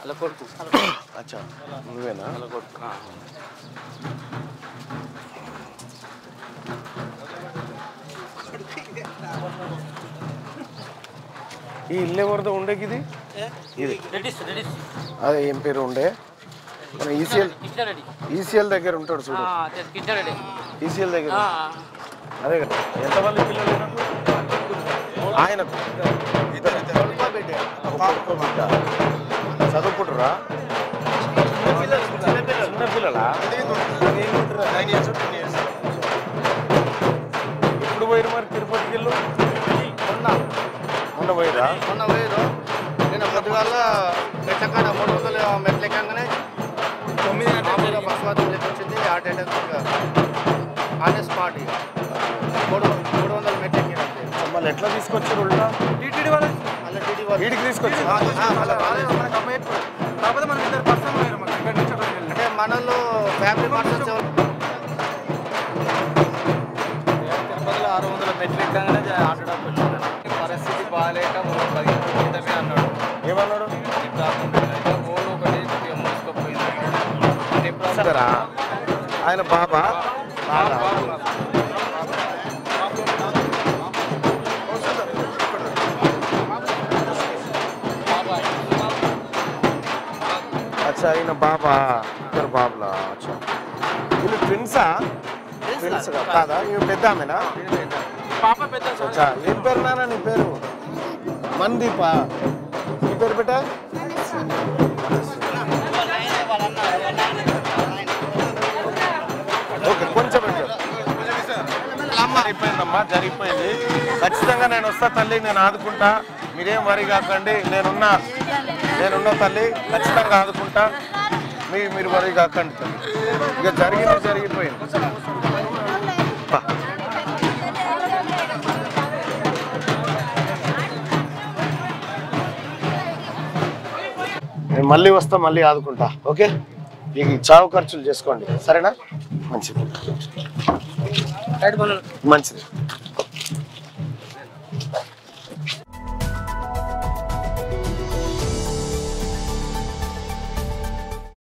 అలా కొడుకు అచ్చా నువ్వేనా అలా కొడుకు ఆ. ఈ ఇల్లు ఎవరిదో ఉండేకి ఇది ఇది రెడీస్ రెడీస్ అదే ఏం పేరు ఉండే మన ఈసీఎల్ కిషన్ రెడ్డి ఈసీఎల్ దగ్గర ఉంటాడు చూడు కిషన్ రెడ్డి ఈసీఎల్ దగ్గర ఆ, అదే కదా ఎంతమంది పిల్లలు ఈయనకు? ఆయనకు చదువుకుంటురా చిన్న పిల్లలా ఎప్పుడు పోయిరు మరి తిరుపతికి వెళ్ళు మొన్న పోయిరా మొన్న పోయారు నేను పొద్దుగాల మెట్లకాడ మూడు వందల మెట్లు ఎక్కగానే తొమ్మిది గంటల బస్వాతం చెప్పించింది హార్ట్ అటాక్ ఇక ఆన్ స్పాట్ ఇక మూడు మూడు వందల మెట్లు ఎక్కినట్టు మళ్ళీ ఎట్లా తీసుకొచ్చారు ఉల్టా టీటీడీ వాళ్ళు అలా టీడీ వాళ్ళు వీడికి తీసుకొచ్చి ఆ, ఆ, అలా రాలేదు మనకు అమ్మాయి కాకపోతే మనకి ఇద్దరు పర్సన్ పోయారు మనకి ఇక్కడి నుంచి అక్కడికి వెళ్ళి అంటే మనలో ఫ్యామిలీ పర్సన్స్ ఎవరు తిరుపతిలో ఆరు వందల మెట్లు ఎక్కగానే హార్ట్ అటాక్ వచ్చింది పరిస్థితి బాగాలేక మూడు పదిహేను క్రితమే అన్నాడు ఏమన్నాడు ఇట్లా అయితే గోల్ ఒకటి ఇక మోసుకుపోయింది అంటే ఇప్పుడు సరా ఆయన బాబా బాగా అచ్చా ఈయన బాబా ఇద్దరు బాబులా అచ్చా వీళ్ళు ట్విన్సా ట్విన్స్ కాదా ఇవి పెద్ద ఆమెనా పాప పెద్ద అచ్చా ఏం పేరు నాన్న నీ పేరు మందీపా నీ పేరు బిడ్డ ఓకే కొంచెం పెట్టు. అమ్మ అయిపోయిందమ్మా జరిగిపోయింది ఖచ్చితంగా నేను వస్తా తల్లి నేను ఆదుకుంటా మీరేం వరి కాకండి నేనున్నా నేనున్నా తల్లి ఖచ్చితంగా ఆదుకుంటా మీ మీరు వరి కాకండి తల్లి ఇక జరిగింది జరిగిపోయింది పా. నేను మళ్ళీ వస్తా మళ్ళీ ఆదుకుంటా ఓకే ఈ చావు ఖర్చులు చేసుకోండి సరేనా మంచిది మంచిది